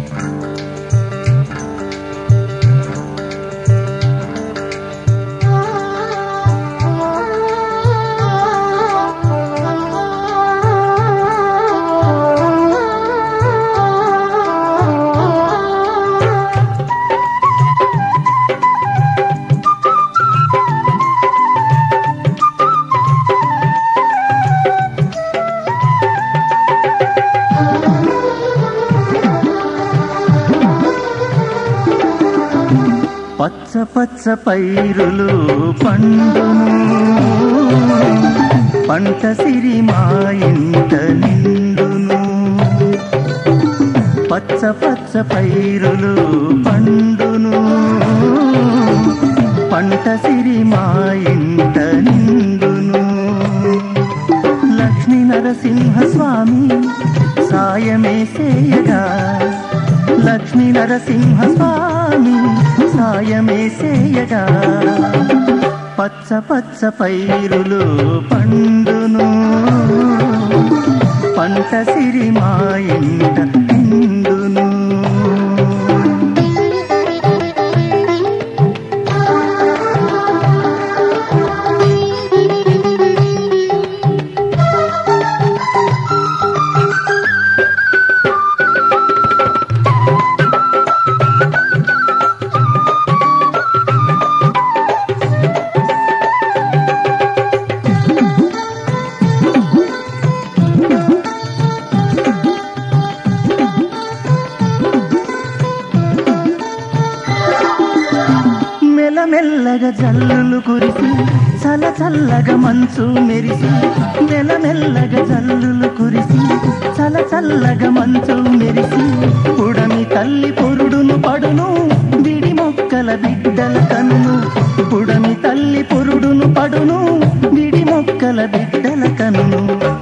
పచ్చ పచ్చ పైరులు పండును పంట సిరి మా ఇంట నిండును పచ్చ పచ్చ పైరులు పండును పంట సిరి మా ఇంట నిండును లక్ష్మీ నరసింహ స్వామి సాయమే సేయగా లక్ష్మీ నరసింహ స్వామి సాయమే సేయగా పచ్చ పచ్చ పైరులు పండును పంట సిరి మా ఇంట నిండును మెల్లమెల్లగా జల్లులు కురిసి చల్ల చల్లగా మంచు మెరిసి మెల్లమెల్లగా జల్లులు కురిసి చల్ల చల్లగా మంచు మెరిసి పుడమి తల్లి పొరుడును పడును విడి మొక్కల బిడ్డల కన్ను పుడమి తల్లి పొరుడును పడును విడి మొక్కల బిడ్డల కన్ను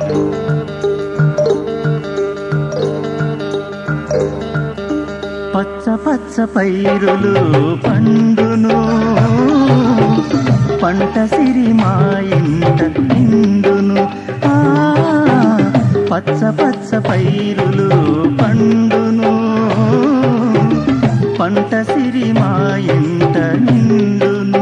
పచ్చ పచ్చ పైరులు పండును పంట సిరి మా ఇంట నిండును ఆ, పచ్చ పచ్చ పైరులు పండును పంట సిరి మా ఇంట నిండును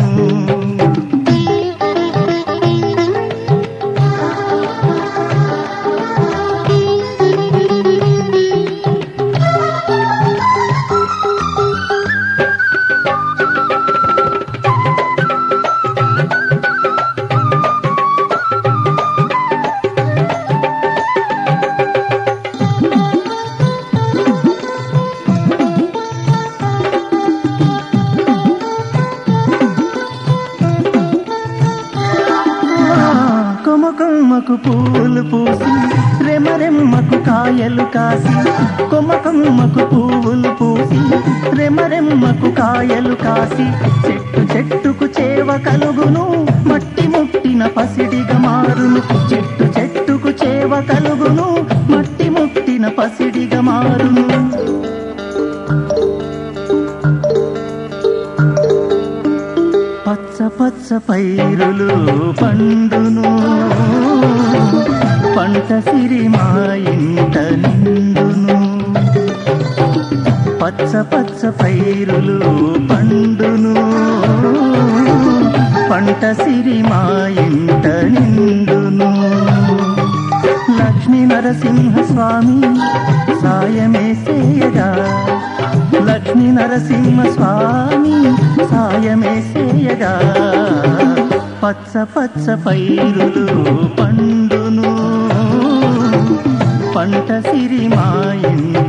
కొమ్మ కొమ్మకు పూలు పూసి రెమరెమ్మకు కాయలు కాసి కొమ్మ కొమ్మకు పువ్వులు పూసి రెమరెమ్మకు కాయలు కాసి చెట్టు చెట్టుకు చేవ కలుగును మట్టి ముట్టిన పసిడిగా మారును చెట్టు చెట్టుకు చేవ కలుగును మట్టి ముట్టిన పసిడిగా మారును పచ్చ పచ్చ పైరులు పండును పంట సిరి మా ఇంట నిండును పచ్చ పచ్చ పైరులు పండును పంట సిరి మా ఇంట నిండును లక్ష్మీ నరసింహ స్వామి సాయమే సేయగా లక్ష్మీ నరసింహ స్వామి సాయమే సేయగా పచ్చ పచ్చ పైరులు పండును పంట సిరి మా ఇంట